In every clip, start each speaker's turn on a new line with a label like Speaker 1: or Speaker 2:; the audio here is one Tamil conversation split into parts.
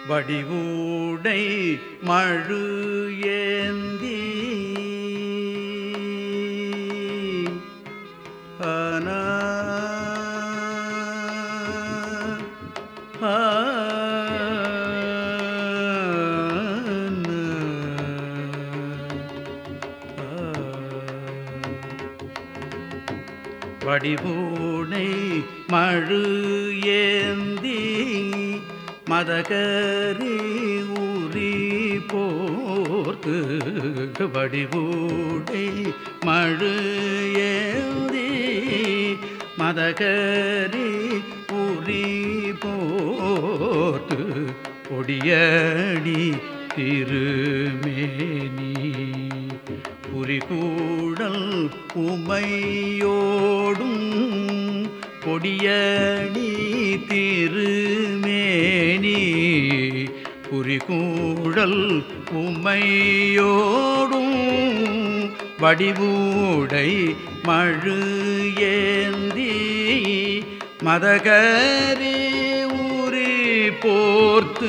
Speaker 1: வடிவூடை மழு ஏந்தி ஆனா வடிவூனை மழு ஏந்தி மதகரி ஊரி போர்க்கு வடிவூடை மழு ஏந்தி மதகரி ஊரி போர்த்து பொடியடி திருமேனி புரிகூடல் உமையோடும் கொடியணி திருமேனி புரிகூடல் உமையோடும் வடிவூடை மழு ஏந்தி மதகரி ஊரி போர்த்து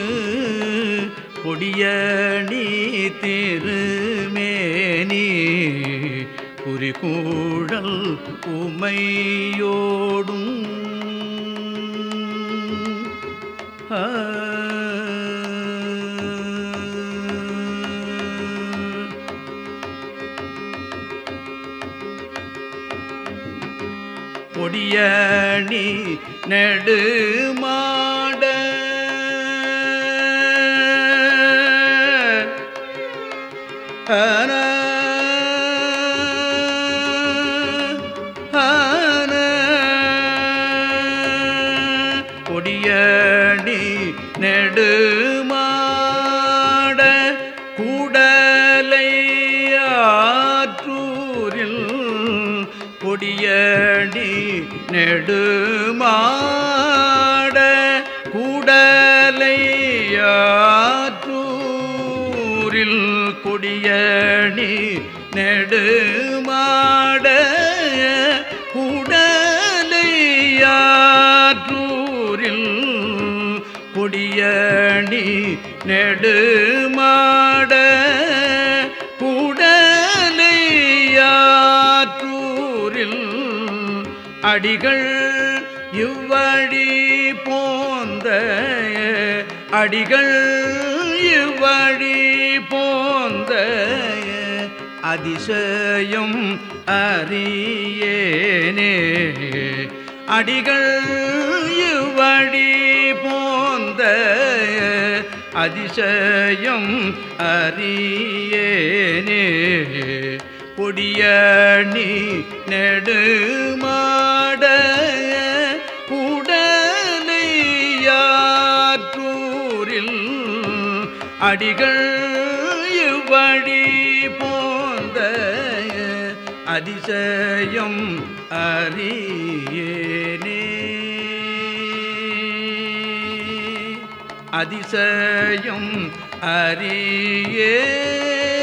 Speaker 1: கொடியணி திருமேனி குறிகூழல் உமையோடும் ஆ. பொடியணி நெடுமாட ஆன ஆன கொடியணி நெடுமாட கூடலை ஆற்றூரில் கொடியணி நெடுமாட கூடலை ஆற்றூரில் கொடியணி நெடுமாட கூடலையாற்றூரில் கொடியணி நெடுமாட கூடலையாற்றூரில் அடிகள் இவ்வழி போந்த அடிகள் இவ்வழி போந்த அதிசயம் அறியேனே அடிகள் இவ்வழி போந்த அதிசயம் அறியேனே பொடியணி நெடுமாட உடலையாற்றூரில் அடிகள் இவ்வழி போந்த அதிசயம் அறியேனே அதிசயம் அறியே